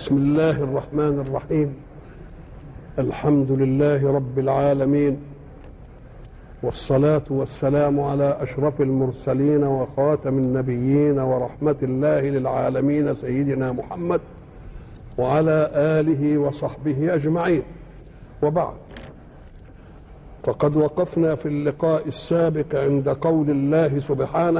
بسم الله الرحمن الرحيم الحمد لله رب العالمين والصلاة والسلام على أشرف المرسلين وخاتم النبيين ورحمة الله للعالمين سيدنا محمد وعلى آله وصحبه أجمعين وبعد فقد وقفنا في اللقاء السابق عند قول الله سبحانه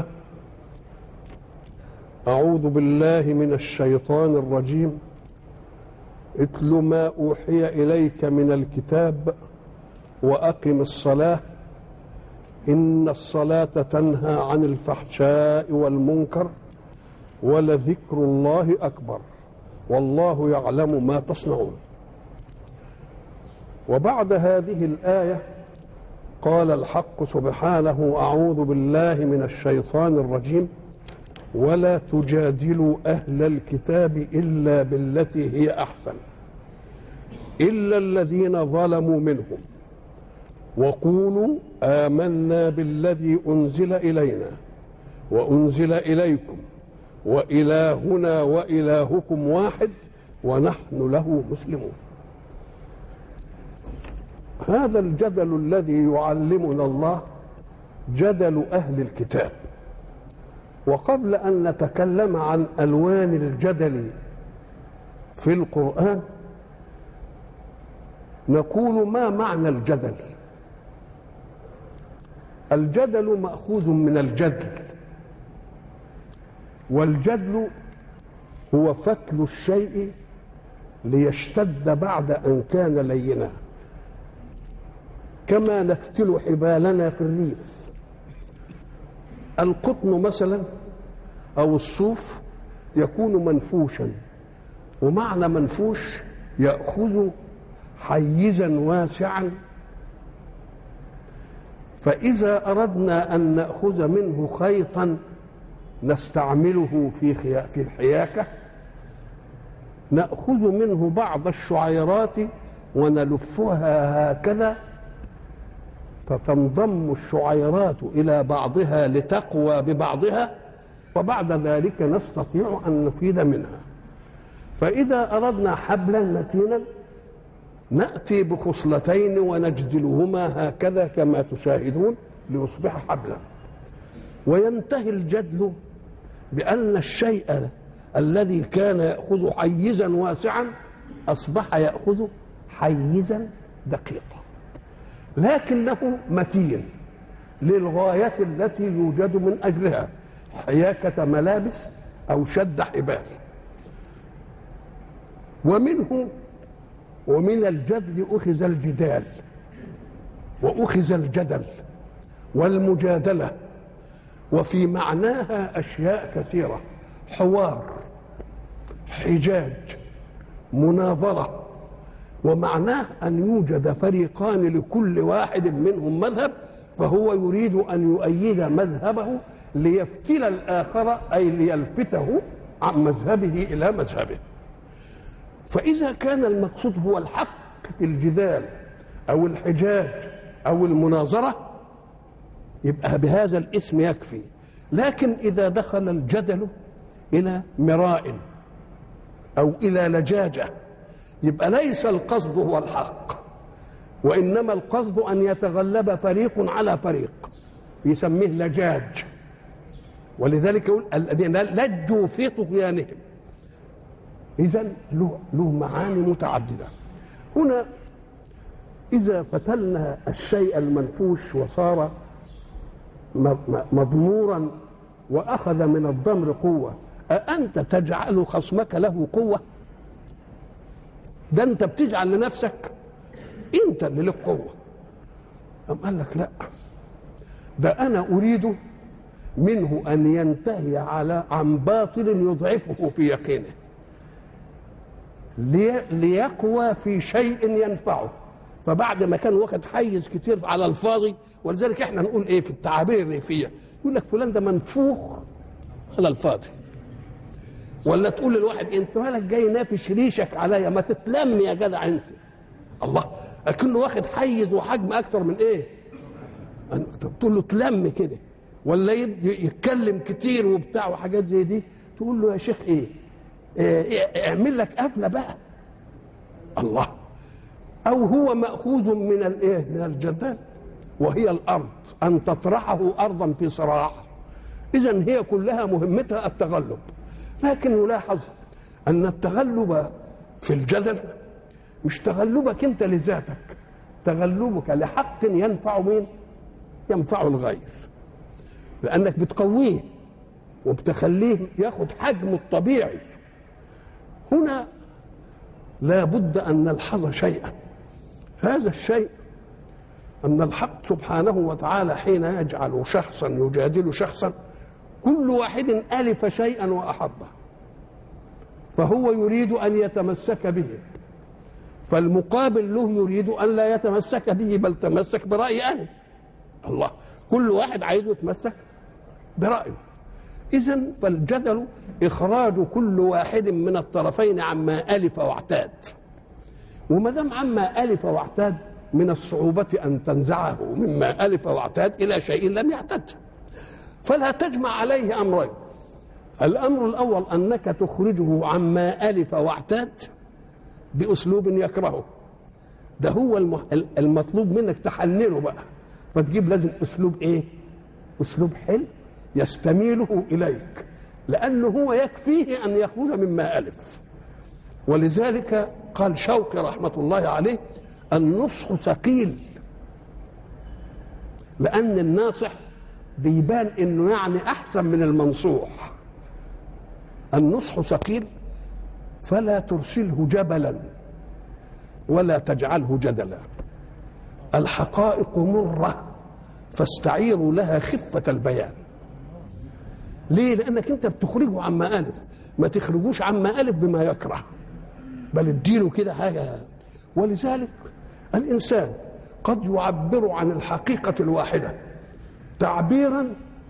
أعوذ بالله من الشيطان الرجيم اتل ما أوحي إليك من الكتاب وأقم الصلاة إن الصلاة تنهى عن الفحشاء والمنكر ولذكر الله أكبر والله يعلم ما تصنعون وبعد هذه الآية قال الحق سبحانه أعوذ بالله من الشيطان الرجيم ولا تجادلوا اهل الكتاب الا بالتي هي احسن الا الذين ظلموا منهم وقولوا امنا بالذي انزل الينا وانزل اليكم والهنا والهكم واحد ونحن له مسلمون هذا الجدل الذي يعلمنا الله جدل اهل الكتاب وقبل ان نتكلم عن الوان الجدل في القران نقول ما معنى الجدل الجدل ماخوذ من الجدل والجدل هو فتل الشيء ليشتد بعد ان كان لينا كما نفتل حبالنا في الريف القطن مثلا او الصوف يكون منفوشا ومعنى منفوش ياخذ حيزا واسعا فاذا اردنا ان ناخذ منه خيطا نستعمله في في الحياكه ناخذ منه بعض الشعيرات ونلفها هكذا فتنضم الشعيرات الى بعضها لتقوى ببعضها وبعد ذلك نستطيع ان نفيد منها فاذا اردنا حبلا متينا ناتي بخصلتين ونجدلهما هكذا كما تشاهدون ليصبح حبلا وينتهي الجدل بان الشيء الذي كان ياخذ حيزا واسعا اصبح ياخذ حيزا دقيقا لكنه متين للغاية التي يوجد من أجلها حياكة ملابس أو شد حبال ومنه ومن الجدل أخذ الجدال وأخذ الجدل والمجادلة وفي معناها أشياء كثيرة حوار حجاج مناظره ومعناه أن يوجد فريقان لكل واحد منهم مذهب فهو يريد أن يؤيد مذهبه ليفتل الآخر أي ليلفته عن مذهبه إلى مذهبه فإذا كان المقصود هو الحق في الجدال أو الحجاج أو المناظرة يبقى بهذا الاسم يكفي لكن إذا دخل الجدل إلى مراء أو إلى لجاجة يبقى ليس القصد هو الحق وانما القصد ان يتغلب فريق على فريق يسميه لجاج ولذلك يقول الذين لجوا في طغيانهم اذا له له معاني متعدده هنا اذا فتلنا الشيء المنفوش وصار مضمورا واخذ من الضمر قوه أأنت تجعل خصمك له قوه ده انت بتجعل لنفسك انت اللي لك قوه أم قال لك لا ده انا اريد منه ان ينتهي على عن باطل يضعفه في يقينه لي ليقوى في شيء ينفعه فبعد ما كان واخد حيز كتير على الفاضي ولذلك احنا نقول ايه في التعابير الريفيه يقول لك فلان ده منفوخ على الفاضي ولا تقول للواحد انت مالك جاي نافش ريشك عليا ما تتلم يا جدع انت الله اكنه واخد حيز وحجم اكتر من ايه تقول له تلم كده ولا يتكلم كتير وبتاع وحاجات زي دي تقول له يا شيخ ايه إيه، اعمل لك قفله بقى الله او هو ماخوذ من الايه من الجدال وهي الارض ان تطرحه ارضا في صراع اذا هي كلها مهمتها التغلب لكن يلاحظ ان التغلب في الجدل مش تغلبك انت لذاتك تغلبك لحق ينفع مين ينفع الغير لانك بتقويه وبتخليه ياخد حجمه الطبيعي هنا لا بد ان نلحظ شيئا هذا الشيء ان الحق سبحانه وتعالى حين يجعل شخصا يجادل شخصا كل واحد الف شيئا واحبه فهو يريد ان يتمسك به فالمقابل له يريد ان لا يتمسك به بل تمسك براي اهله الله كل واحد عايز يتمسك برايه اذا فالجدل اخراج كل واحد من الطرفين عما الف واعتاد وما دام عما الف واعتاد من الصعوبه ان تنزعه مما الف واعتاد الى شيء لم يعتد فلا تجمع عليه امرين الامر الاول انك تخرجه عما الف واعتاد باسلوب يكرهه ده هو المطلوب منك تحلله بقى فتجيب لازم اسلوب ايه اسلوب حلو يستميله اليك لانه هو يكفيه ان يخرج مما الف ولذلك قال شوقي رحمه الله عليه النصح ثقيل لان الناصح بيبان انه يعني احسن من المنصوح النصح ثقيل فلا ترسله جبلا ولا تجعله جدلا الحقائق مره فاستعيروا لها خفه البيان ليه لانك انت بتخرجه عما الف ما تخرجوش عما الف بما يكره بل اديله كده حاجه ولذلك الانسان قد يعبر عن الحقيقه الواحده تعبيرا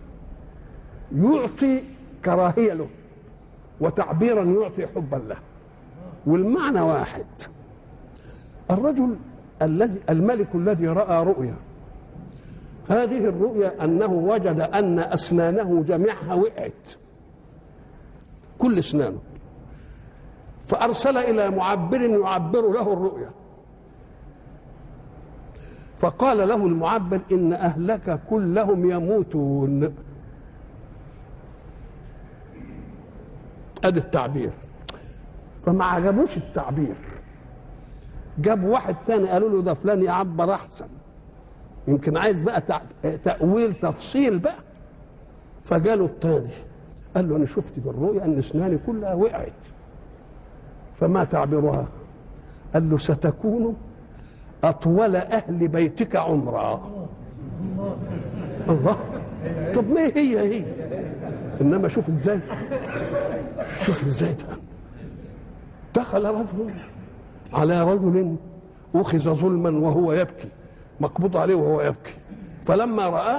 يعطي كراهيه له وتعبيرا يعطي حبا له والمعنى واحد الرجل الذي الملك الذي راى رؤيا هذه الرؤيا انه وجد ان اسنانه جميعها وقعت كل اسنانه فارسل الى معبر يعبر له الرؤيا فقال له المعبر ان اهلك كلهم يموتون ادي التعبير فما عجبوش التعبير جاب واحد تاني قالوا له ده فلان يعبر احسن يمكن عايز بقى تأويل تفصيل بقى فجاله التاني قال له انا شفت في الرؤيا ان اسناني كلها وقعت فما تعبيرها قال له ستكون اطول اهل بيتك عمرا الله طب ما هي هي انما شوف ازاي شوف ازاي بقى دخل رجل على رجل اخذ ظلما وهو يبكي مقبوض عليه وهو يبكي فلما رآه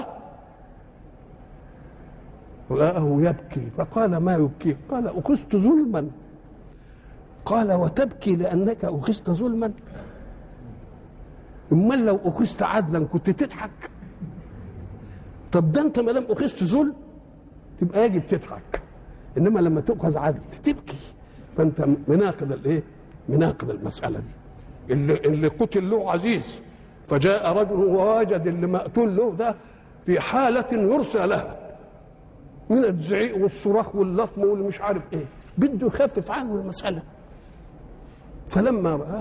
رآه يبكي فقال ما يبكي قال أخذت ظلما قال وتبكي لأنك أخذت ظلما امال لو أخذت عدلا كنت تضحك طب ده انت ما دام أخذت ظلم تبقى يجب تضحك انما لما تؤخذ عدل تبكي فانت مناقض الايه مناقض المساله دي اللي, اللي قتل له عزيز فجاء رجل ووجد اللي مقتول له ده في حالة يرسى لها من الزعيق والصراخ واللطم والمش عارف ايه بده يخفف عنه المسألة فلما رآه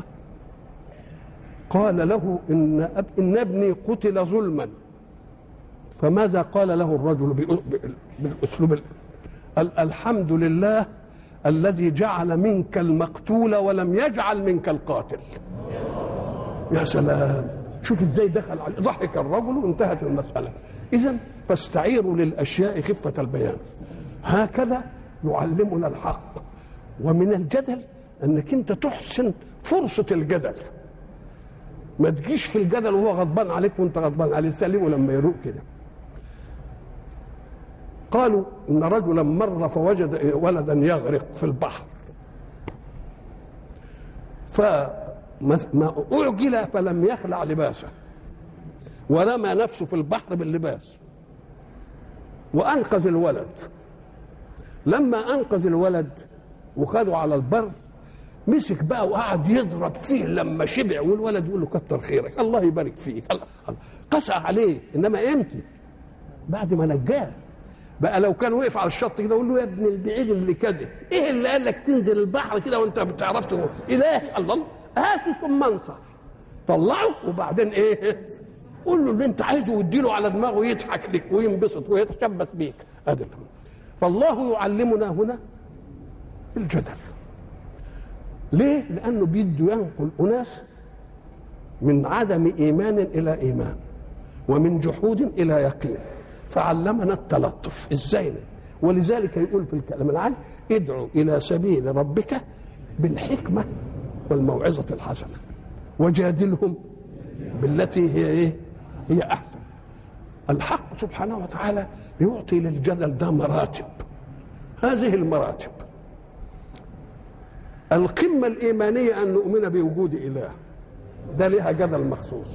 قال له إن, أب إن ابني قتل ظلما فماذا قال له الرجل بالأسلوب قال الحمد لله الذي جعل منك المقتول ولم يجعل منك القاتل يا سلام شوف ازاي دخل عليه ضحك الرجل وانتهت المسألة إذا فاستعيروا للأشياء خفة البيان هكذا يعلمنا الحق ومن الجدل أنك أنت تحسن فرصة الجدل ما تجيش في الجدل وهو غضبان عليك وانت غضبان عليه سلمه لما يروق كده قالوا ان رجلا مر فوجد ولدا يغرق في البحر فما اعجل فلم يخلع لباسه ورمى نفسه في البحر باللباس وانقذ الولد لما انقذ الولد وخده على البر مسك بقى وقعد يضرب فيه لما شبع والولد يقول له كتر خيرك الله يبارك فيك الله الله قسى عليه انما امتى بعد ما نجاه بقى لو كان وقف على الشط كده يقول له يا ابن البعيد اللي كذا ايه اللي قال لك تنزل البحر كده وانت ما بتعرفش تروح؟ الهي الله هاته ثم انصر طلعه وبعدين ايه قول له اللي انت عايزه واديله على دماغه يضحك لك وينبسط ويتشبث بيك ادي فالله يعلمنا هنا الجدل ليه؟ لأنه بيده ينقل أناس من عدم إيمان إلى إيمان ومن جحود إلى يقين فعلمنا التلطف إزاي ولذلك يقول في الكلام العام ادعو إلى سبيل ربك بالحكمة والموعظة الحسنة وجادلهم بالتي هي إيه؟ هي أحسن الحق سبحانه وتعالى يعطي للجدل ده مراتب هذه المراتب القمة الإيمانية أن نؤمن بوجود إله ده لها جدل مخصوص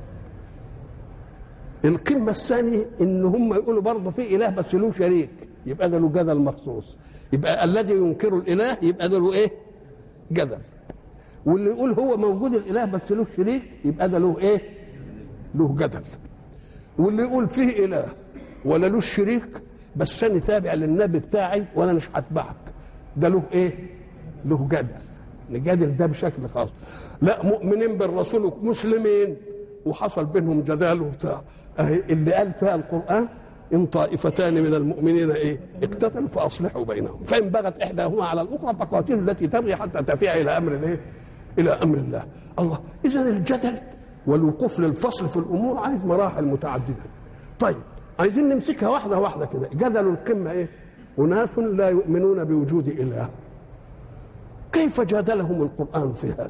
القمة الثانية إن هم يقولوا برضه في إله بس له شريك يبقى ده له جدل مخصوص يبقى الذي ينكر الإله يبقى ده له إيه؟ جدل واللي يقول هو موجود الإله بس له شريك يبقى ده له إيه؟ له جدل واللي يقول فيه إله ولا له شريك بس أنا تابع للنبي بتاعي وأنا مش هتبعك ده له إيه؟ له جدل نجادل ده بشكل خاص لا مؤمنين بالرسول مسلمين وحصل بينهم جدال وبتاع اهي اللي قال فيها القران ان طائفتان من المؤمنين ايه اقتتلوا فاصلحوا بينهم فان بغت احداهما على الاخرى فقاتلوا التي تبغي حتى تفيء الى امر الايه الى امر الله الله اذا الجدل والوقوف للفصل في الامور عايز مراحل متعدده طيب عايزين نمسكها واحده واحده كده جدل القمه ايه اناس لا يؤمنون بوجود اله كيف جادلهم القرآن في هذا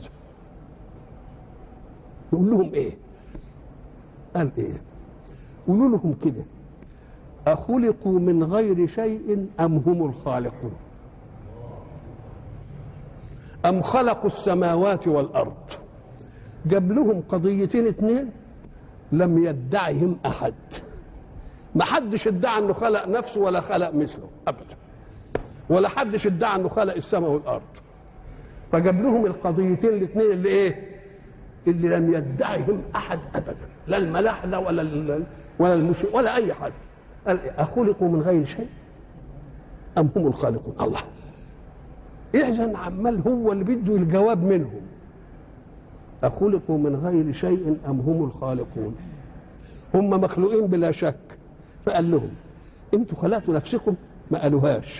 يقول لهم ايه قال ايه قولوا لهم كده أخلقوا من غير شيء أم هم الخالقون أم خلقوا السماوات والأرض جاب لهم قضيتين اتنين لم يدعهم أحد ما حدش ادعى انه خلق نفسه ولا خلق مثله ابدا ولا حدش ادعى انه خلق السماء والارض فجاب لهم القضيتين الاثنين اللي ايه اللي لم يدعهم احد ابدا لا الملاحده ولا ال ولا المش ولا اي حد قال إيه؟ اخلقوا من غير شيء ام هم الخالقون الله اذا عمال هو اللي بده الجواب منهم اخلقوا من غير شيء ام هم الخالقون هم مخلوقين بلا شك فقال لهم انتوا خلقتوا نفسكم ما قالوهاش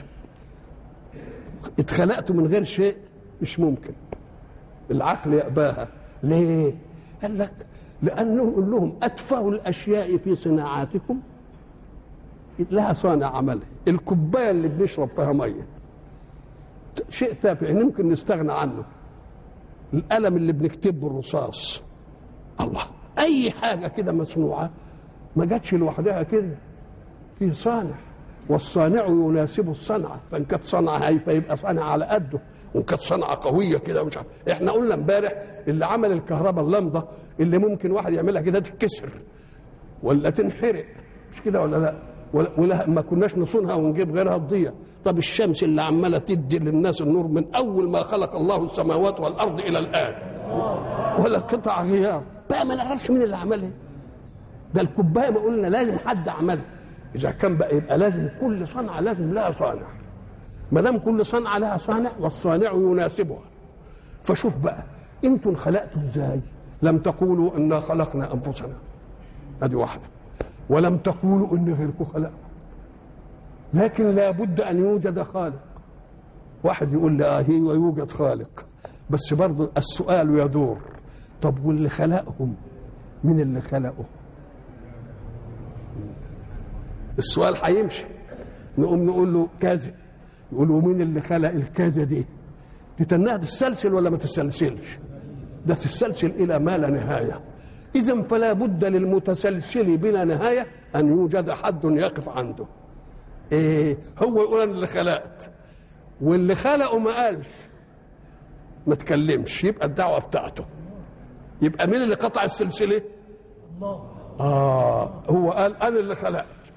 اتخلقتوا من غير شيء مش ممكن العقل يأباها ليه قال لك لأنه يقول لهم أتفه الأشياء في صناعاتكم لها صانع عملها الكوباية اللي بنشرب فيها مية شيء تافه ممكن نستغنى عنه القلم اللي بنكتبه الرصاص الله أي حاجة كده مصنوعة ما جاتش لوحدها كده في صانع والصانع يناسب الصنعة فإن كانت صنعة هايفة يبقى صنعة على قده وان كانت صنعه قويه كده مش عارف احنا قلنا امبارح اللي عمل الكهرباء اللمضه اللي ممكن واحد يعملها كده تتكسر ولا تنحرق مش كده ولا لا ولا, ولا ما كناش نصونها ونجيب غيرها تضيع طب الشمس اللي عماله تدي للناس النور من اول ما خلق الله السماوات والارض الى الان ولا قطع غيار بقى ما نعرفش مين اللي عملها ده الكوبايه ما قلنا لازم حد عملها اذا كان بقى يبقى لازم كل صنعه لازم لها صانع ما دام كل صنعه لها صانع والصانع يناسبها فشوف بقى انتم خلقتوا ازاي لم تقولوا انا خلقنا انفسنا ادي واحده ولم تقولوا ان غيركم خلق لكن لابد ان يوجد خالق واحد يقول لي اه هي ويوجد خالق بس برضه السؤال يدور طب واللي خلقهم مين اللي خلقه السؤال هيمشي نقوم نقول له كذا يقول ومين اللي خلق الكذا دي تتنها تستسلسل ولا ما تستسلسلش ده تستسلسل الى ما لا نهايه اذا فلا بد للمتسلسل بلا نهايه ان يوجد حد يقف عنده ايه هو يقول انا اللي خلقت واللي خلقه ما قالش ما تكلمش يبقى الدعوه بتاعته يبقى مين اللي قطع السلسله الله اه هو قال انا اللي خلقت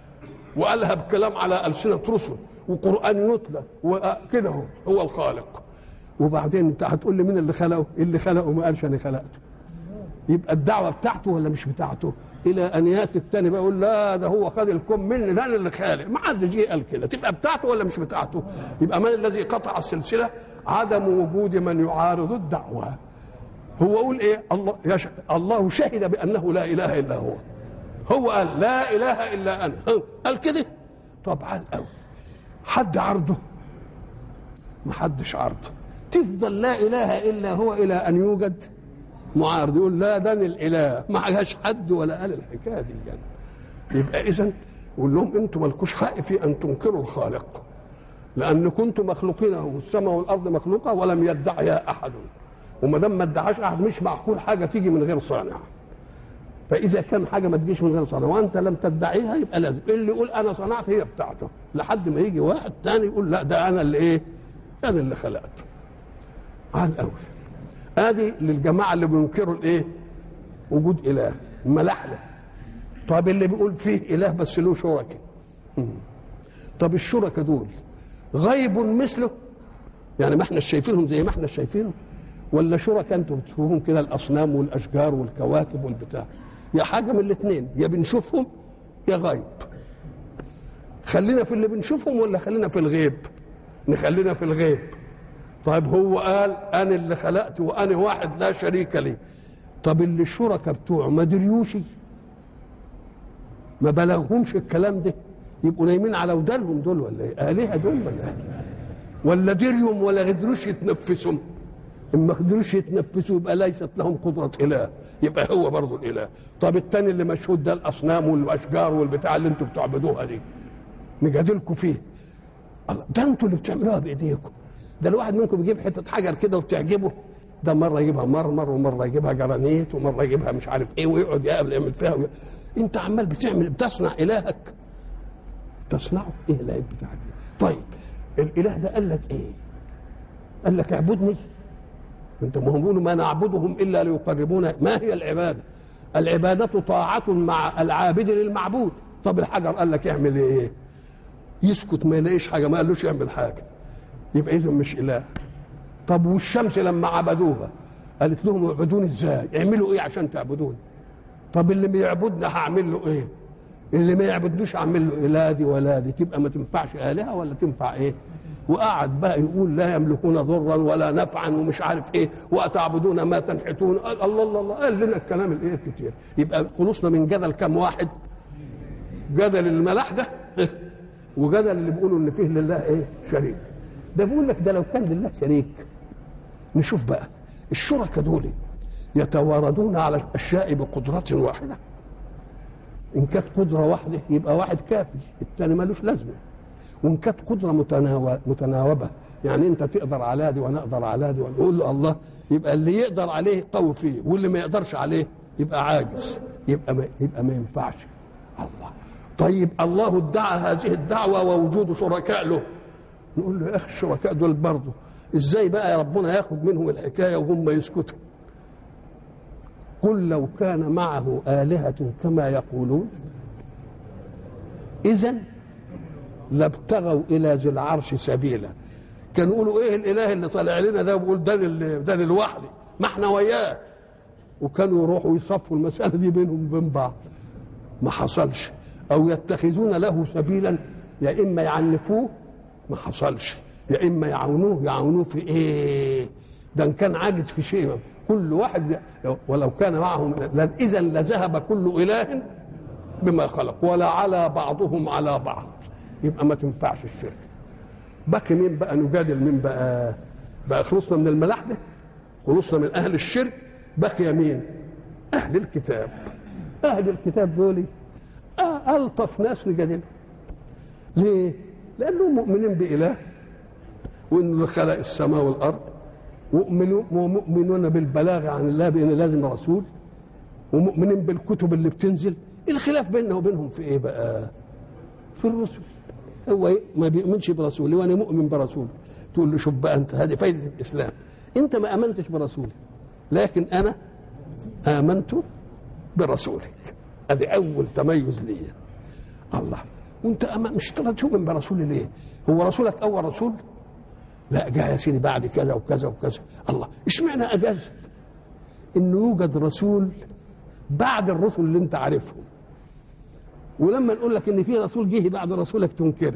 وقالها بكلام على ألسنة رسل وقرآن يتلى وكده هو هو الخالق وبعدين انت هتقول لي مين اللي خلقه؟ اللي خلقه ما قالش انا خلقته يبقى الدعوه بتاعته ولا مش بتاعته؟ الى ان ياتي الثاني بقى يقول لا ده هو خد الكم مني ده انا اللي خالق ما حدش جه قال كده تبقى بتاعته ولا مش بتاعته؟ يبقى من الذي قطع السلسله؟ عدم وجود من يعارض الدعوه هو يقول ايه؟ الله يش... الله شهد بانه لا اله الا هو هو قال لا اله الا انا ها، قال كده طبعا قوي حد عرضه ما حدش عرضه تفضل لا اله الا هو الى ان يوجد معارض يقول لا ده أنا الاله ما عجاش حد ولا قال الحكايه دي يعني. يبقى اذا قول لهم انتم مالكوش حق في ان تنكروا الخالق لان كنتم مخلوقينه والسماء والارض مخلوقه ولم يدعيها احد وما دام ما ادعاش احد مش معقول حاجه تيجي من غير صانع فاذا كان حاجه ما تجيش من غير صانع وانت لم تدعيها يبقى لازم اللي يقول انا صنعت هي بتاعته لحد ما يجي واحد تاني يقول لا ده انا اللي ايه انا اللي خلقته على الاول ادي للجماعه اللي بينكروا الايه وجود اله الملاحده طب اللي بيقول فيه اله بس له شركاء مم. طب الشركاء دول غيب مثله يعني ما احنا شايفينهم زي ما احنا شايفينهم ولا شركاء انتم بتشوفوهم كده الاصنام والاشجار والكواكب والبتاع يا حاجه من الاثنين يا بنشوفهم يا غيب خلينا في اللي بنشوفهم ولا خلينا في الغيب نخلينا في الغيب طيب هو قال انا اللي خلقت وانا واحد لا شريك لي طب اللي الشركاء بتوعه ما دريوش ما بلغهمش الكلام ده يبقوا نايمين على ودانهم دول ولا ايه الهه دول ولا ايه ولا دريهم ولا قدروش يتنفسوا اما قدروش يتنفسوا يبقى ليست لهم قدره اله يبقى هو برضه الاله طب التاني اللي مشهود ده الاصنام والاشجار والبتاع اللي انتوا بتعبدوها دي نجادلكم فيه الله ده انتوا اللي بتعملوها بايديكم ده الواحد منكم يجيب حته حجر كده وتعجبه ده مره يجيبها مرمر ومره يجيبها جرانيت ومره يجيبها مش عارف ايه ويقعد يقابل يعمل فيها وي... انت عمال بتعمل بتصنع الهك تصنعه ايه الاله بتاعك طيب الاله ده قال لك ايه قال لك اعبدني انت ما هم بيقولوا ما نعبدهم الا ليقربونا ما هي العباده العباده طاعه مع العابد للمعبود طب الحجر قال لك اعمل ايه يسكت ما يلاقيش حاجه ما قالوش يعمل حاجه يبقى اذا مش اله طب والشمس لما عبدوها قالت لهم اعبدوني ازاي اعملوا ايه عشان تعبدوني طب اللي بيعبدنا هعمل له ايه اللي ما يعبدوش اعمل له لا دي ولا دي تبقى ما تنفعش الهه ولا تنفع ايه وقعد بقى يقول لا يملكون ضرا ولا نفعا ومش عارف ايه واتعبدون ما تنحتون قال الله الله الله قال لنا الكلام الايه كتير يبقى خلصنا من جدل كم واحد جدل الملاح ده وجدل اللي بيقولوا ان فيه لله ايه شريك ده بيقول لك ده لو كان لله شريك نشوف بقى الشركاء دول يتواردون على الاشياء بقدره واحده ان كانت قدره واحده يبقى واحد كافي الثاني ملوش لازمه وان كانت قدره متناو... متناوبه يعني انت تقدر على دي وانا اقدر على دي ونقول له الله يبقى اللي يقدر عليه قوي فيه واللي ما يقدرش عليه يبقى عاجز يبقى ما يبقى ما ينفعش الله طيب الله ادعى هذه الدعوه ووجود شركاء له نقول له يا اخي الشركاء دول برضه ازاي بقى يا ربنا ياخد منهم الحكايه وهم يسكتوا قل لو كان معه آلهة كما يقولون إذا لابتغوا إلى ذي العرش سبيلا كانوا يقولوا إيه الإله اللي طالع لنا ده ويقول ده لل- ده لوحدي ما احنا وياه وكانوا يروحوا يصفوا المسألة دي بينهم وبين بعض ما حصلش أو يتخذون له سبيلا يا إما يعنفوه ما حصلش يا إما يعاونوه يعاونوه في إيه ده إن كان عاجز في شيء كل واحد ولو كان معهم إذا لذهب كل إله بما خلق ولا على بعضهم على بعض يبقى ما تنفعش الشرك بقي مين بقى نجادل مين بقى بقى خلصنا من الملاحدة خلصنا من أهل الشرك بقي مين أهل الكتاب أهل الكتاب دول آه ألطف ناس نجادلهم ليه؟ لأنهم مؤمنين بإله وإنه اللي خلق السماء والأرض ومؤمنون ومؤمنون بالبلاغ عن الله بأن لازم رسول ومؤمنين بالكتب اللي بتنزل الخلاف بيننا وبينهم في ايه بقى في الرسل هو إيه؟ ما بيؤمنش برسول وانا مؤمن برسول تقول له شوف بقى انت هذه فايده الاسلام انت ما امنتش برسولي لكن انا امنت برسولك هذه اول تميز لي الله وانت أما مش ترى تؤمن برسول ليه هو رسولك اول رسول لا جاء يا سيدي بعد كذا وكذا وكذا الله اشمعنى اجازت انه يوجد رسول بعد الرسل اللي انت عارفهم ولما نقول لك ان في رسول جه بعد رسولك تنكره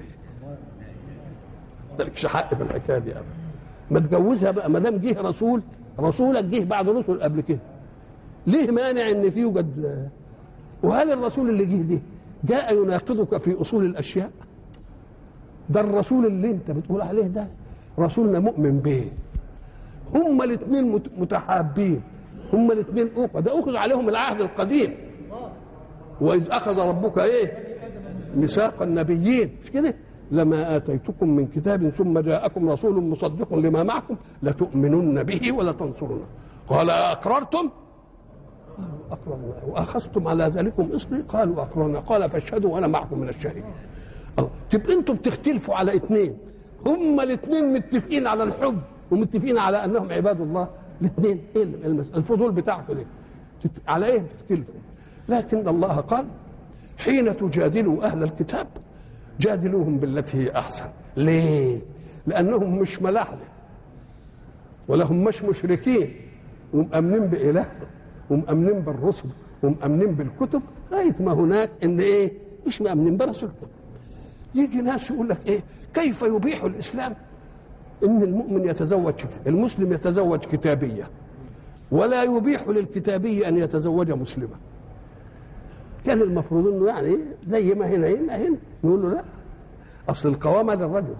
مالكش حق في الحكايه دي ابدا ما تجوزها بقى ما دام جه رسول رسولك جه بعد رسل قبل كده ليه مانع ان في يوجد وهل الرسول اللي جه ده جاء يناقضك في اصول الاشياء ده الرسول اللي انت بتقول عليه ده رسولنا مؤمن به هما الاثنين متحابين هما الاثنين اخوه ده اخذ عليهم العهد القديم واذ اخذ ربك ايه ميثاق النبيين مش كده لما اتيتكم من كتاب ثم جاءكم رسول مصدق لما معكم لتؤمنن به ولتنصرنه قال اقررتم اقررنا واخذتم على ذلكم اصلي قالوا اقررنا قال فاشهدوا وانا معكم من الشاهدين الله تبقى انتم بتختلفوا على اثنين هما الاثنين متفقين على الحب ومتفقين على انهم عباد الله الاثنين ايه المسألة الفضول بتاعكم ليه على ايه تختلفوا لكن الله قال حين تجادلوا اهل الكتاب جادلوهم بالتي هي احسن ليه لانهم مش ملاحده ولا هم مش مشركين ومأمنين بإلههم ومأمنين بالرسل ومأمنين بالكتب لغاية ما هناك إن إيه مش مأمنين برسولكم يجي ناس يقول لك إيه كيف يبيح الإسلام إن المؤمن يتزوج المسلم يتزوج كتابية ولا يبيح للكتابي أن يتزوج مسلما كان المفروض انه يعني زي ما هنا هنا هنا نقول له لا اصل القوامه للرجل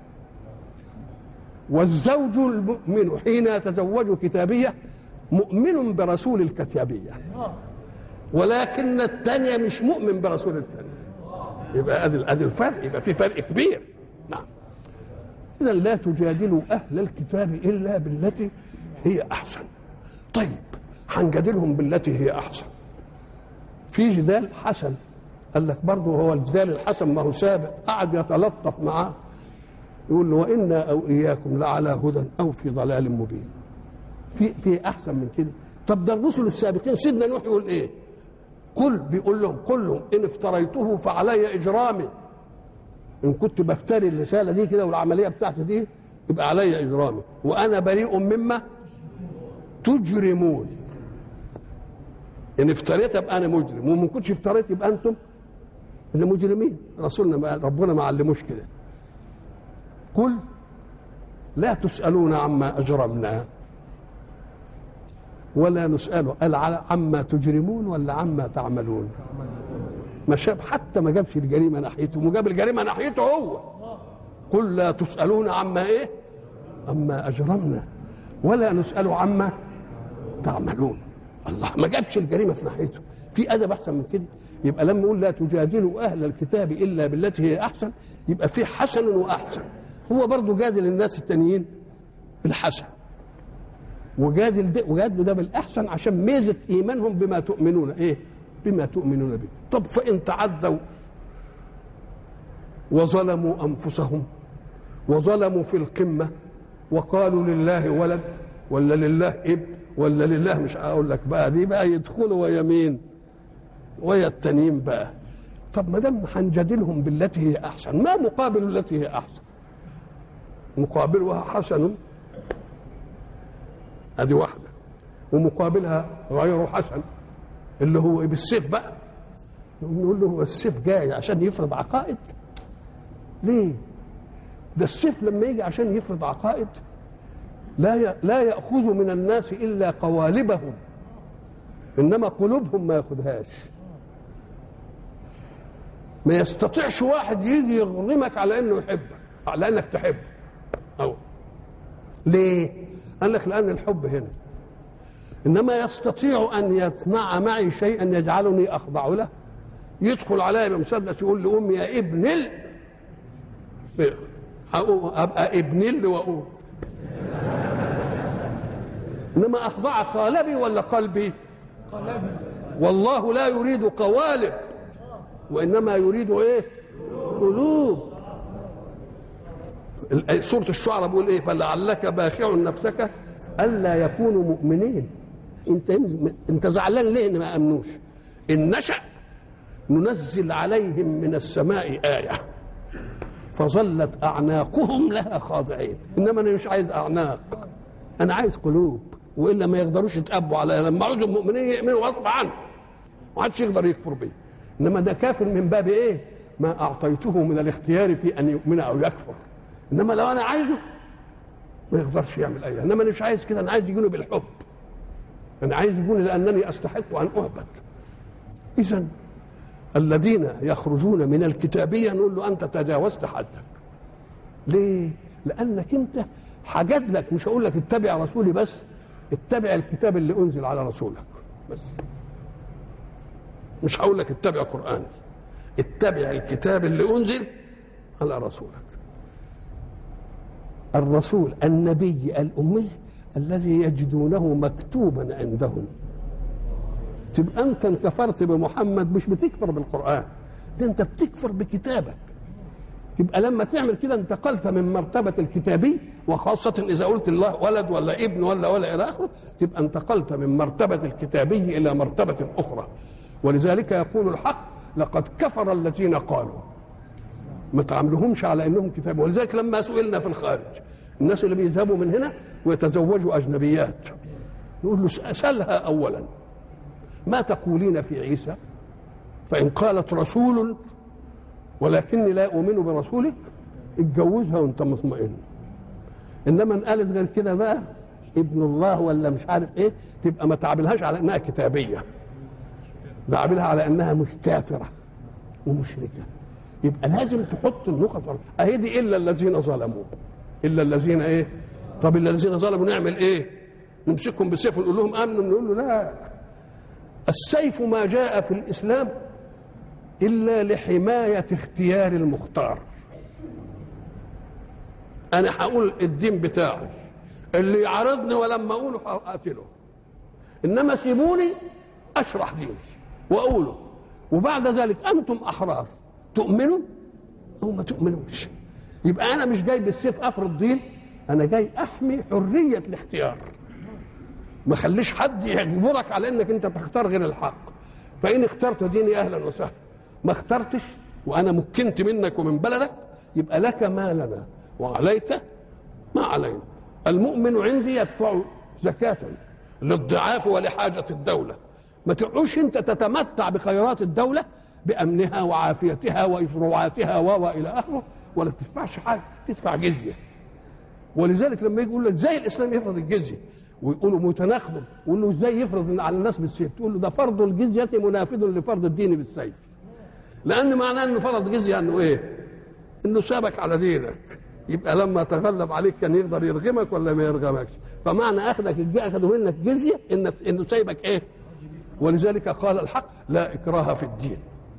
والزوج المؤمن حين يتزوج كتابيه مؤمن برسول الكتابيه ولكن الثانيه مش مؤمن برسول الثانيه يبقى ادي ادي الفرق يبقى في فرق كبير نعم اذا لا تجادلوا اهل الكتاب الا بالتي هي احسن طيب هنجادلهم بالتي هي احسن في جدال حسن قال لك برضه هو الجدال الحسن ما هو سابق قعد يتلطف معاه يقول له وانا او اياكم لعلى هدى او في ضلال مبين في في احسن من كده طب ده الرسل السابقين سيدنا نوح يقول ايه قل بيقول لهم قل لهم ان افتريته فعلي اجرامي ان كنت بفتري الرساله دي كده والعمليه بتاعتي دي يبقى علي اجرامي وانا بريء مما تجرمون ان افتريت ابقى انا مجرم وما كنتش افتريت يبقى انتم اللي مجرمين رسولنا ما ربنا ما علموش كده قل لا تسالون عما اجرمنا ولا نسأل قال عما تجرمون ولا عما تعملون ما شاب حتى ما جابش الجريمه ناحيته وجاب الجريمه ناحيته هو قل لا تسالون عما ايه عما اجرمنا ولا نسال عما تعملون الله ما جابش الجريمه في ناحيته في ادب احسن من كده يبقى لما يقول لا تجادلوا اهل الكتاب الا بالتي هي احسن يبقى في حسن واحسن هو برضه جادل الناس التانيين بالحسن وجادل ده وجادل ده بالاحسن عشان ميزه ايمانهم بما تؤمنون ايه بما تؤمنون به طب فان تعدوا وظلموا انفسهم وظلموا في القمه وقالوا لله ولد ولا لله ابن ولا لله مش هقول لك بقى دي بقى يدخلوا ويا مين ويا التانيين بقى طب ما دام هنجادلهم بالتي هي احسن ما مقابل التي هي احسن مقابلها حسن ادي واحده ومقابلها غير حسن اللي هو بالسيف بقى نقول له هو السيف جاي عشان يفرض عقائد ليه ده السيف لما يجي عشان يفرض عقائد لا لا ياخذ من الناس الا قوالبهم انما قلوبهم ما ياخذهاش ما يستطيعش واحد يجي يغرمك على انه يحبك على انك تحبه أو ليه قال لك لان الحب هنا انما يستطيع ان يصنع معي شيئا يجعلني اخضع له يدخل عليا بمسدس يقول لامي يا ابن ال ابقى ابن ال واقول انما اخضع قالبي ولا قلبي قلبي والله لا يريد قوالب وانما يريد ايه قلوب سورة الشعراء بيقول ايه فلعلك باخع نفسك الا يكونوا مؤمنين انت انت زعلان ليه ان ما امنوش ان نشا ننزل عليهم من السماء آية فظلت أعناقهم لها خاضعين إنما أنا مش عايز أعناق أنا عايز قلوب وإلا ما يقدروش يتأبوا على لما عاوز المؤمنين يؤمنوا غصب عنه ومحدش يقدر يكفر بيه إنما ده كافر من باب إيه ما أعطيته من الاختيار في أن يؤمن أو يكفر إنما لو أنا عايزه ما يقدرش يعمل أي إنما أنا مش عايز كده أنا عايز يجوني بالحب أنا عايز يقول لأنني أستحق أن أهبط إذا الذين يخرجون من الكتابية نقول له أنت تجاوزت حدك ليه؟ لأنك أنت حاجد لك مش هقول لك اتبع رسولي بس اتبع الكتاب اللي أنزل على رسولك بس مش هقول لك اتبع قرآن اتبع الكتاب اللي أنزل على رسولك الرسول النبي الأمي الذي يجدونه مكتوبا عندهم تبقى انت كفرت بمحمد مش بتكفر بالقران ده انت بتكفر بكتابك يبقى لما تعمل كده انتقلت من مرتبة الكتابي وخاصة إذا قلت الله ولد ولا ابن ولا ولا إلى آخره تبقى انتقلت من مرتبة الكتابي إلى مرتبة أخرى ولذلك يقول الحق لقد كفر الذين قالوا ما تعاملهمش على انهم كتاب ولذلك لما سئلنا في الخارج الناس اللي بيذهبوا من هنا ويتزوجوا اجنبيات نقول له سلها اولا ما تقولين في عيسى فان قالت رسول ولكني لا اؤمن برسولك اتجوزها وانت مطمئن انما ان قالت غير كده بقى ابن الله ولا مش عارف ايه تبقى ما تعاملهاش على انها كتابيه تعاملها على انها مش كافره ومشركه يبقى لازم تحط النقط اهي دي الا الذين ظلموا الا الذين ايه طب الا الذين ظلموا نعمل ايه نمسكهم بالسيف ونقول لهم امنوا نقول له لا السيف ما جاء في الاسلام الا لحمايه اختيار المختار انا هقول الدين بتاعي اللي يعارضني ولما اقوله هقتله انما سيبوني اشرح ديني واقوله وبعد ذلك انتم احرار تؤمنوا او ما تؤمنوش يبقى انا مش جاي بالسيف افرض دين انا جاي احمي حريه الاختيار ما خليش حد يجبرك على انك انت تختار غير الحق فان اخترت ديني اهلا وسهلا ما اخترتش وانا مكنت منك ومن بلدك يبقى لك ما لنا وعليك ما علينا المؤمن عندي يدفع زكاة للضعاف ولحاجة الدولة ما تقعوش انت تتمتع بخيرات الدولة بأمنها وعافيتها وإشروعاتها وإلى آخره ولا تدفعش حاجة تدفع جزية ولذلك لما يجي يقول لك ازاي الإسلام يفرض الجزية ويقولوا متناقض يقول له ازاي يفرض على الناس بالسيف تقول له ده فرض الجزية منافذ لفرض الدين بالسيف لأن معناه أنه فرض جزية أنه إيه؟ أنه سابك على دينك يبقى لما تغلب عليك كان يقدر يرغمك ولا ما يرغمكش فمعنى اخذك اخذوا منك جزيه انك انه سايبك ايه ولذلك قال الحق لا اكراه في الدين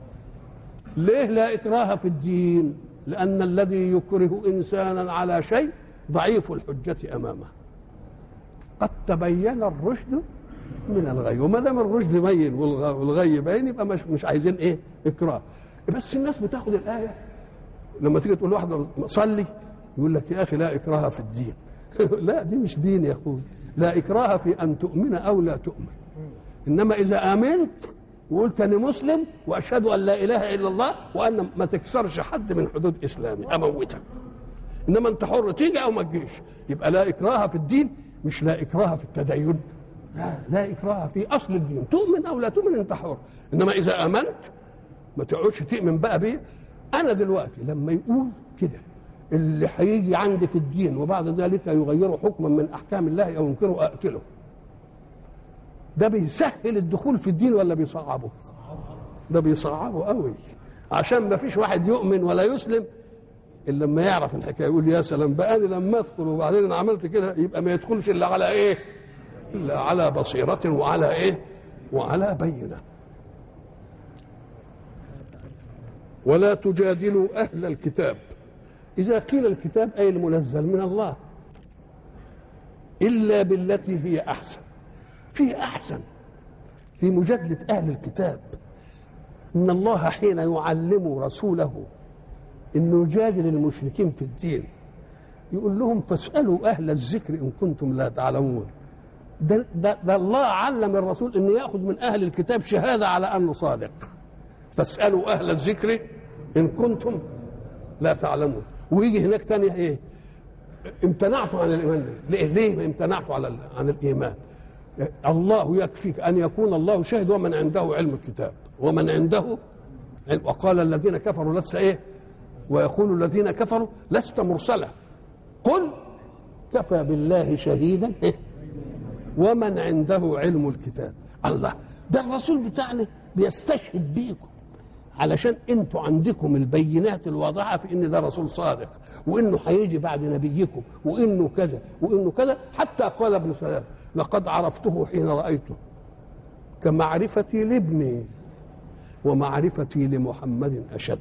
ليه لا اكراه في الدين لان الذي يكره انسانا على شيء ضعيف الحجه امامه قد تبين الرشد من الغي وما دام الرشد بين والغي باين يبقى مش مش عايزين ايه اكراه بس الناس بتاخد الايه لما تيجي تقول واحد صلي يقول لك يا اخي لا اكراه في الدين لا دي مش دين يا اخوي لا اكراه في ان تؤمن او لا تؤمن انما اذا امنت وقلت انا مسلم واشهد ان لا اله الا الله وان ما تكسرش حد من حدود اسلامي اموتك انما انت حر تيجي او ما تجيش يبقى لا اكراه في الدين مش لا اكراه في التدين لا لا اكراه في اصل الدين تؤمن او لا تؤمن انت حر انما اذا امنت ما تقعدش تؤمن بقى بيه انا دلوقتي لما يقول كده اللي هيجي عندي في الدين وبعد ذلك يغير حكما من احكام الله او ينكره اقتله ده بيسهل الدخول في الدين ولا بيصعبه ده بيصعبه قوي عشان ما فيش واحد يؤمن ولا يسلم الا لما يعرف الحكايه يقول يا سلام بقى انا لما ادخل وبعدين انا عملت كده يبقى ما يدخلش الا على ايه الا على بصيره وعلى ايه وعلى بينه ولا تجادلوا اهل الكتاب إذا قيل الكتاب أي المنزل من الله إلا بالتي هي أحسن في أحسن في مجادلة أهل الكتاب إن الله حين يعلم رسوله إنه يجادل المشركين في الدين يقول لهم فاسألوا أهل الذكر إن كنتم لا تعلمون ده, ده, ده الله علم الرسول إنه يأخذ من أهل الكتاب شهادة على أنه صادق فاسالوا اهل الذكر ان كنتم لا تعلمون ويجي هناك تاني ايه امتنعتوا عن الايمان ليه ليه امتنعتوا على عن الايمان الله يكفيك ان يكون الله شاهد ومن عنده علم الكتاب ومن عنده علم وقال الذين كفروا لست ايه ويقول الذين كفروا لست مرسلا قل كفى بالله شهيدا إيه؟ ومن عنده علم الكتاب الله ده الرسول بتاعنا بيستشهد بيكم علشان انتوا عندكم البينات الواضحه في ان ده رسول صادق وانه هيجي بعد نبيكم وانه كذا وانه كذا حتى قال ابن سلام لقد عرفته حين رايته كمعرفتي لابني ومعرفتي لمحمد اشد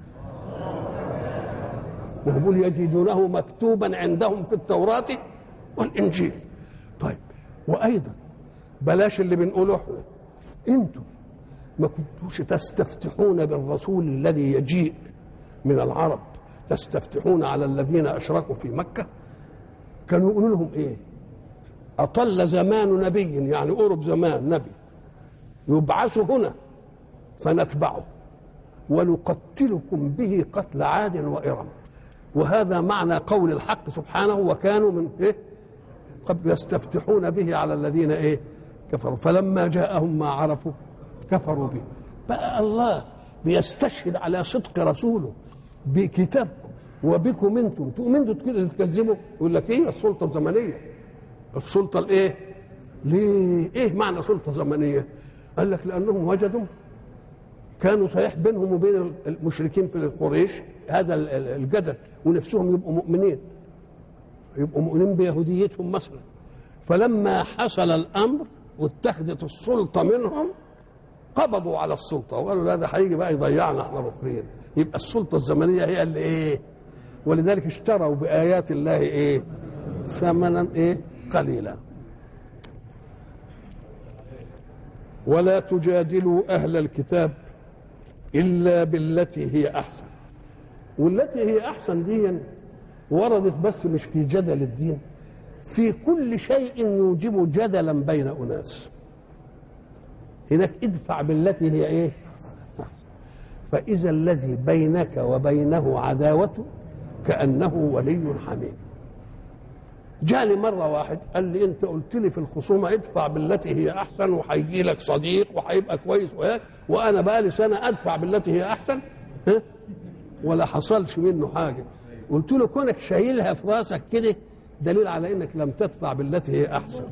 وهم يجدونه مكتوبا عندهم في التوراة والإنجيل طيب وأيضا بلاش اللي بنقوله احنا انتم ما كنتوش تستفتحون بالرسول الذي يجيء من العرب تستفتحون على الذين أشركوا في مكة كانوا يقولوا لهم إيه أطل زمان نبي يعني قرب زمان نبي يبعث هنا فنتبعه ونقتلكم به قتل عاد وإرم وهذا معنى قول الحق سبحانه وكانوا من ايه قد يستفتحون به على الذين ايه كفروا فلما جاءهم ما عرفوا كفروا به بقى الله بيستشهد على صدق رسوله بكتابكم وبكم انتم تقوم انتم تكذبوا يقول لك ايه السلطه الزمنيه السلطه الايه ليه ايه معنى سلطه زمنيه قال لك لانهم وجدوا كانوا صحيح بينهم وبين المشركين في قريش هذا الجدل ونفسهم يبقوا مؤمنين يبقوا مؤمنين بيهوديتهم مثلا فلما حصل الامر واتخذت السلطه منهم قبضوا على السلطه وقالوا لا ده هيجي بقى يضيعنا احنا الاخرين يبقى السلطه الزمنيه هي اللي ايه ولذلك اشتروا بايات الله ايه ثمنا ايه قليلا ولا تجادلوا اهل الكتاب الا بالتي هي احسن والتي هي احسن دي وردت بس مش في جدل الدين في كل شيء يوجب جدلا بين اناس هناك ادفع بالتي هي ايه فاذا الذي بينك وبينه عداوه كانه ولي حميم جالي مرة واحد قال لي أنت قلت لي في الخصومة ادفع بالتي هي أحسن وهيجي لك صديق وهيبقى كويس وهيك وأنا بقى لي سنة أدفع بالتي هي أحسن ها ولا حصلش منه حاجة قلت له كونك شايلها في راسك كده دليل على انك لم تدفع بالتي هي احسن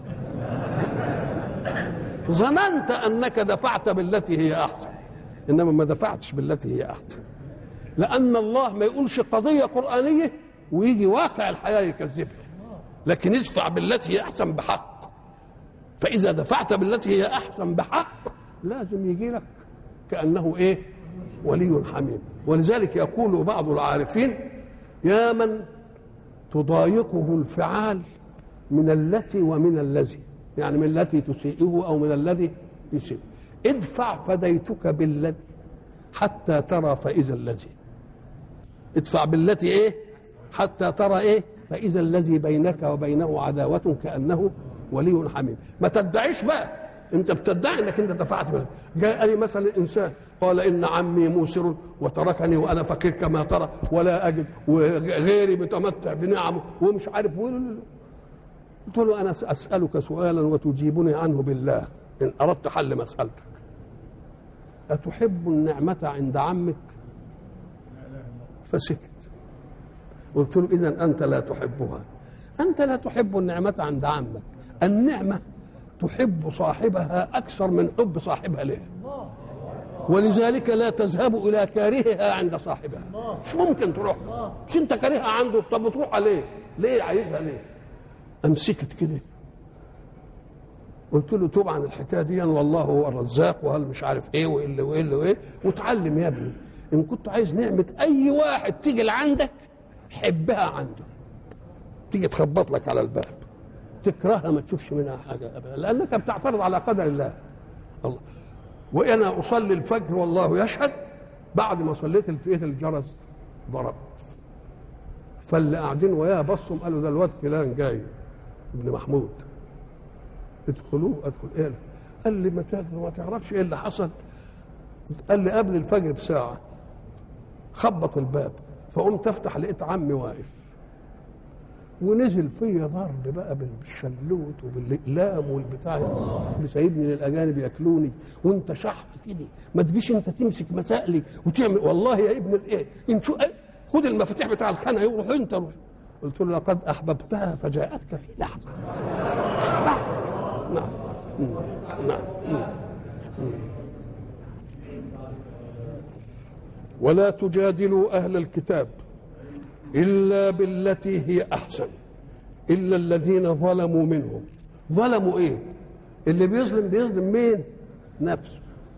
ظننت انك دفعت بالتي هي احسن انما ما دفعتش بالتي هي احسن لان الله ما يقولش قضيه قرانيه ويجي واقع الحياه يكذبها لكن ادفع بالتي هي احسن بحق فاذا دفعت بالتي هي احسن بحق لازم يجي لك كانه ايه ولي حميم ولذلك يقول بعض العارفين يا من تضايقه الفعال من التي ومن الذي يعني من التي تسيئه او من الذي يسيء ادفع فديتك بالذي حتى ترى فاذا الذي ادفع بالتي ايه حتى ترى ايه فاذا الذي بينك وبينه عداوه كانه ولي حميم ما تدعيش بقى انت بتدعي انك انت دفعت بالك جاءني مثلا انسان قال ان عمي موسر وتركني وانا فقير كما ترى ولا اجد وغيري متمتع بنعمه ومش عارف قلت له انا اسالك سؤالا وتجيبني عنه بالله ان اردت حل مسالتك اتحب النعمه عند عمك فسكت قلت له اذا انت لا تحبها انت لا تحب النعمه عند عمك النعمه تحب صاحبها اكثر من حب صاحبها لها ولذلك لا تذهب الى كارهها عند صاحبها مش ممكن تروح مش انت كارهها عنده طب بتروح عليه ليه عايزها ليه امسكت كده قلت له توب عن الحكايه دي والله هو الرزاق وهل مش عارف ايه وايه اللي وايه اللي وايه وتعلم يا ابني ان كنت عايز نعمه اي واحد تيجي لعندك حبها عنده تيجي تخبط لك على الباب تكرهها ما تشوفش منها حاجه ابدا لانك بتعترض على قدر الله الله وانا اصلي الفجر والله يشهد بعد ما صليت لقيت الجرس ضرب فاللي قاعدين وياه بصوا قالوا ده الواد فلان جاي ابن محمود ادخلوه ادخل ايه قال لي ما ما تعرفش ايه اللي حصل قال لي قبل الفجر بساعه خبط الباب فقمت افتح لقيت عمي واقف ونزل فيا ضرب بقى بالشلوت وبالاقلام والبتاع اللي سايبني للاجانب ياكلوني وانت شحط كده ما تجيش انت تمسك مسائلي وتعمل والله يا ابن الايه ان شو خد المفاتيح بتاع الخانه وروح انت روح. قلت له لقد احببتها فجاءتك في لحظه نعم نعم نعم نعم ولا تجادلوا اهل الكتاب الا بالتي هي احسن الا الذين ظلموا منهم ظلموا ايه اللي بيظلم بيظلم مين نفسه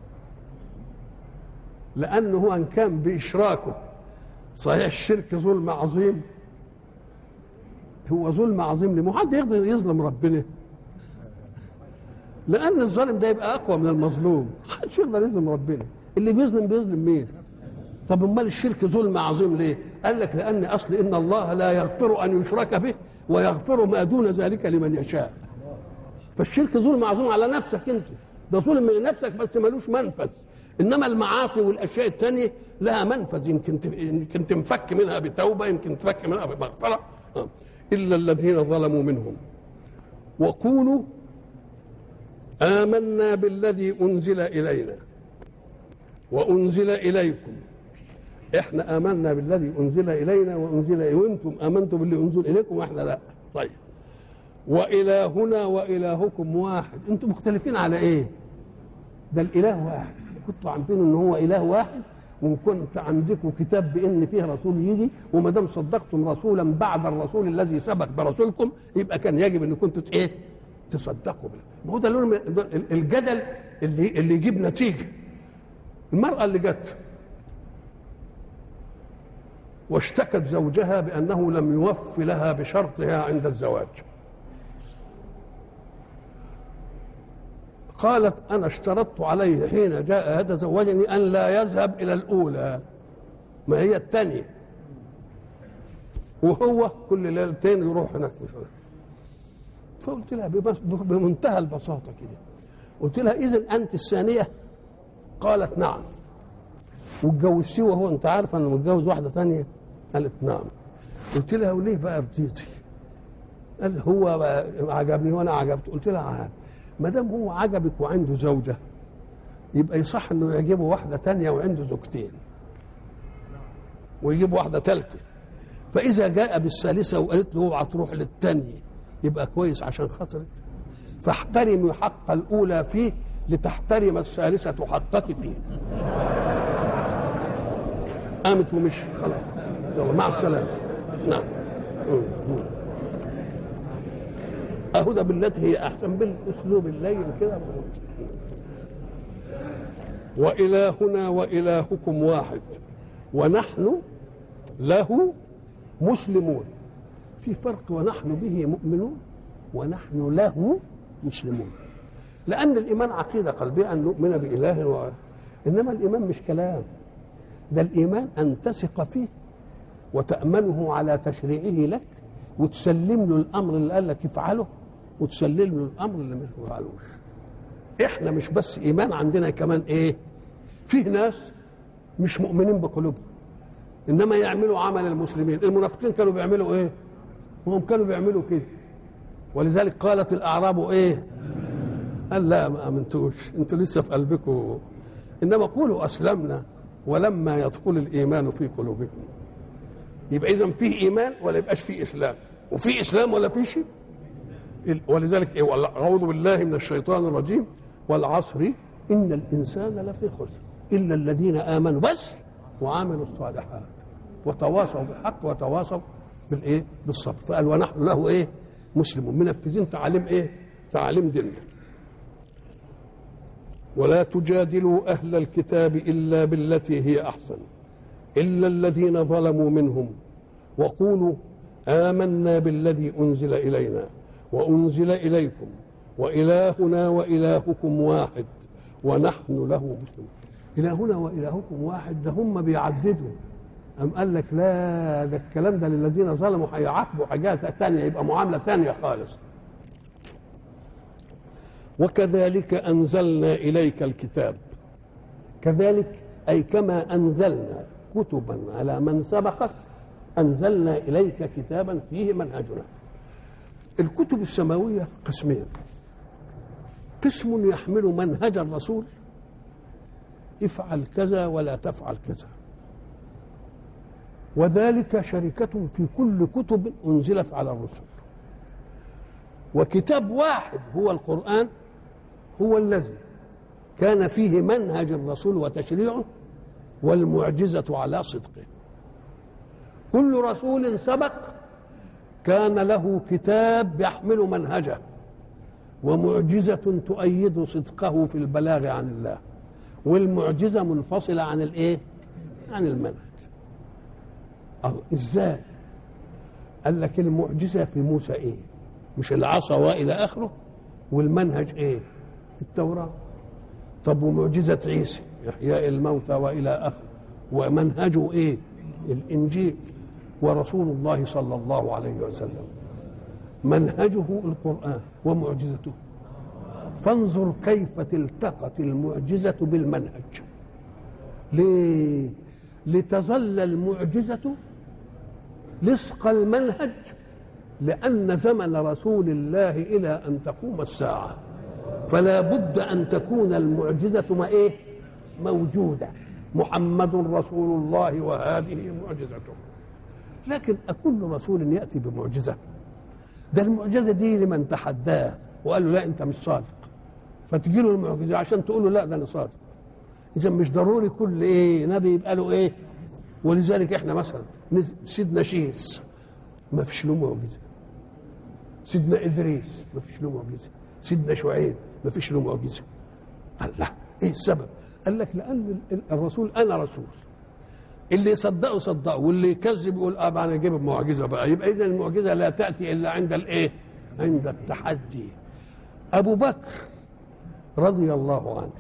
لانه هو ان كان باشراكه صحيح الشرك ظلم عظيم هو ظلم عظيم ليه؟ حد يقدر يظلم ربنا لان الظالم ده يبقى اقوى من المظلوم محدش يقدر يظلم ربنا اللي بيظلم بيظلم مين طب امال الشرك ظلم عظيم ليه قال لك لان اصل ان الله لا يغفر ان يشرك به ويغفر ما دون ذلك لمن يشاء فالشرك ظلم عظيم على نفسك انت ده ظلم لنفسك بس ملوش منفذ انما المعاصي والاشياء الثانيه لها منفذ يمكن يمكن تنفك منها بتوبه يمكن تفك منها بمغفره الا الذين ظلموا منهم وقولوا آمنا بالذي أنزل إلينا وأنزل إليكم إحنا آمنا بالذي أنزل إلينا وأنزل إليكم وأنتم آمنتم بالذي أنزل إليكم وإحنا لا طيب وإلهنا وإلهكم واحد أنتم مختلفين على إيه ده الإله واحد كنتوا عارفين إن هو إله واحد وكنت عندكم كتاب بان فيه رسول يجي وما دام صدقتم رسولا بعد الرسول الذي سبق برسولكم يبقى كان يجب ان كنتوا ايه تصدقوا به ما هو ده لون الجدل اللي اللي يجيب نتيجه المراه اللي جت واشتكت زوجها بانه لم يوف لها بشرطها عند الزواج قالت انا اشترطت عليه حين جاء يتزوجني ان لا يذهب الى الاولى ما هي الثانيه وهو كل ليلتين يروح هناك مش هناك فقلت لها بمنتهى البساطه كده قلت لها اذا انت الثانيه قالت نعم واتجوزتيه وهو انت عارفه انه متجوز واحده ثانيه قالت نعم قلت لها وليه بقى رضيتي قال هو عجبني وانا عجبته قلت لها عجب. ما دام هو عجبك وعنده زوجه يبقى يصح انه يعجبه واحده تانية وعنده زوجتين ويجيب واحده ثالثه فاذا جاء بالثالثه وقالت له اوعى تروح للثانيه يبقى كويس عشان خاطرك فاحترمي حق الاولى فيه لتحترم الثالثه حقك فيه قامت ومش خلاص يلا مع السلامه نعم اهو ده بالتي هي احسن بالاسلوب اللين كده والهنا والهكم واحد ونحن له مسلمون في فرق ونحن به مؤمنون ونحن له مسلمون لان الايمان عقيده قلبيه ان نؤمن باله و... انما الايمان مش كلام ده الايمان ان تثق فيه وتامنه على تشريعه لك وتسلم له الامر اللي قال لك افعله وتسلم له الامر اللي مش مفعلوش احنا مش بس ايمان عندنا كمان ايه فيه ناس مش مؤمنين بقلوبهم انما يعملوا عمل المسلمين المنافقين كانوا بيعملوا ايه هم كانوا بيعملوا كده ولذلك قالت الاعراب ايه قال لا ما امنتوش انتوا لسه في قلبكم انما قولوا اسلمنا ولما يدخل الايمان في قلوبكم يبقى اذا فيه ايمان ولا يبقاش فيه اسلام وفي اسلام ولا في شيء ولذلك إيه اعوذ بالله من الشيطان الرجيم والعصر ان الانسان لفي خسر الا الذين امنوا بس وعملوا الصالحات وتواصوا بالحق وتواصوا بالايه بالصبر فقال ونحن له ايه مسلمون منفذين تعاليم ايه تعاليم ديننا ولا تجادلوا اهل الكتاب الا بالتي هي احسن الا الذين ظلموا منهم وقولوا امنا بالذي انزل الينا وانزل اليكم والهنا والهكم واحد ونحن له مسلمون الهنا والهكم واحد ده هم بيعددوا أم قال لك لا ده الكلام ده للذين ظلموا هيعاقبوا حاجات تانية يبقى معاملة تانية خالص وكذلك أنزلنا إليك الكتاب كذلك أي كما أنزلنا كتبا على من سبقك أنزلنا إليك كتابا فيه منهجنا الكتب السماوية قسمين قسم يحمل منهج الرسول افعل كذا ولا تفعل كذا وذلك شركة في كل كتب أنزلت على الرسل وكتاب واحد هو القرآن هو الذي كان فيه منهج الرسول وتشريعه والمعجزة على صدقه كل رسول سبق كان له كتاب يحمل منهجه ومعجزة تؤيد صدقه في البلاغ عن الله والمعجزة منفصلة عن الايه؟ عن المنهج أو ازاي؟ قال لك المعجزة في موسى ايه؟ مش العصا والى اخره والمنهج ايه؟ التوراة طب ومعجزة عيسى إحياء الموتى والى اخره ومنهجه ايه؟ الانجيل ورسول الله صلى الله عليه وسلم منهجه القرآن ومعجزته فانظر كيف التقت المعجزة بالمنهج ليه؟ لتظل المعجزة لصق المنهج لأن زمن رسول الله إلى أن تقوم الساعة فلا بد أن تكون المعجزة ما إيه؟ موجودة محمد رسول الله وهذه معجزته لكن أكل رسول يأتي بمعجزة ده المعجزة دي لمن تحداه وقال له لا أنت مش صادق فتجي له المعجزة عشان تقول له لا ده أنا صادق إذا مش ضروري كل إيه نبي يبقى له إيه ولذلك إحنا مثلا سيدنا شيس ما فيش له معجزة سيدنا إدريس ما فيش له معجزة سيدنا شعيب ما فيش له معجزة قال لا إيه السبب قال لك لأن الرسول أنا رسول اللي يصدقه صدقه واللي يكذب يقول اه انا اجيب معجزه بقى يبقى اذا المعجزه لا تاتي الا عند الايه؟ عند التحدي. ابو بكر رضي الله عنه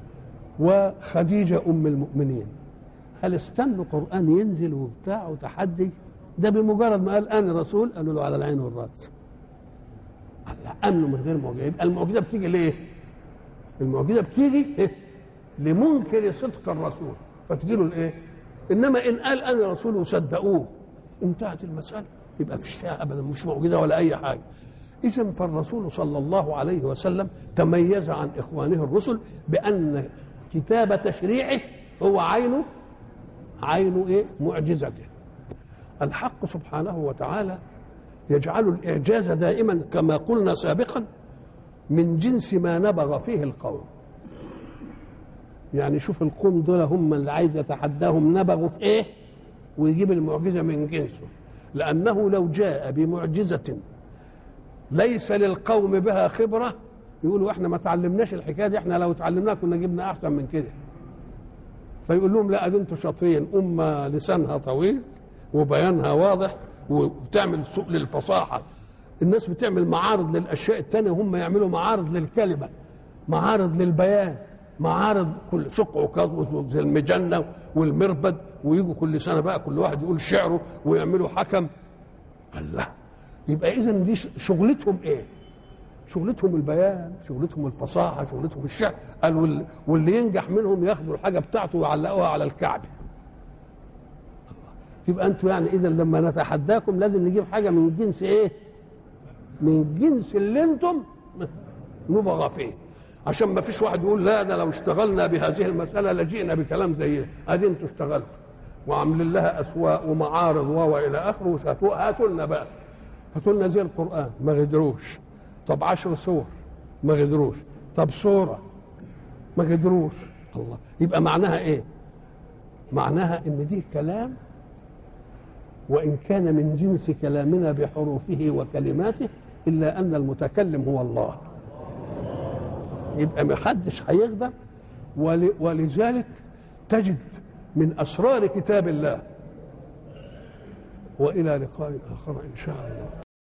وخديجه ام المؤمنين هل استنوا قران ينزل وبتاع وتحدي؟ ده بمجرد ما قال انا رسول قالوا له على العين والراس. الله امنوا من غير معجزه يبقى المعجزه بتيجي ليه؟ المعجزه بتيجي إيه؟ لمنكر صدق الرسول فتجي له الايه؟ انما ان قال انا رسول وصدقوه انتهت المساله يبقى فيش فيها ابدا مش معجزه ولا اي حاجه اذا فالرسول صلى الله عليه وسلم تميز عن اخوانه الرسل بان كتاب تشريعه هو عينه عين ايه معجزته الحق سبحانه وتعالى يجعل الاعجاز دائما كما قلنا سابقا من جنس ما نبغ فيه القوم يعني شوف القوم دول هم اللي عايز يتحداهم نبغوا في ايه ويجيب المعجزه من جنسه لانه لو جاء بمعجزه ليس للقوم بها خبره يقولوا احنا ما تعلمناش الحكايه دي احنا لو تعلمناها كنا جبنا احسن من كده فيقول لهم لا انتوا شاطرين امه لسانها طويل وبيانها واضح وبتعمل سوق للفصاحه الناس بتعمل معارض للاشياء التانية هم يعملوا معارض للكلمه معارض للبيان معارض كل سق وكظ زي المجنه والمربد ويجوا كل سنه بقى كل واحد يقول شعره ويعملوا حكم الله يبقى اذا دي شغلتهم ايه؟ شغلتهم البيان شغلتهم الفصاحه شغلتهم الشعر قال واللي ينجح منهم ياخدوا الحاجه بتاعته ويعلقوها على الكعبه يبقى انتوا يعني اذا لما نتحداكم لازم نجيب حاجه من جنس ايه؟ من جنس اللي انتم نبغى فيه عشان ما فيش واحد يقول لا ده لو اشتغلنا بهذه المسألة لجئنا بكلام زي ادي انتوا اشتغلتوا وعاملين لها اسواق ومعارض والى اخره هاتوا لنا بقى هاتوا لنا زي القرآن ما غدروش طب عشر صور ما غدروش طب صورة ما غدروش الله يبقى معناها ايه؟ معناها ان دي كلام وان كان من جنس كلامنا بحروفه وكلماته الا ان المتكلم هو الله يبقى ما حدش هيغدر ولذلك تجد من اسرار كتاب الله والى لقاء اخر ان شاء الله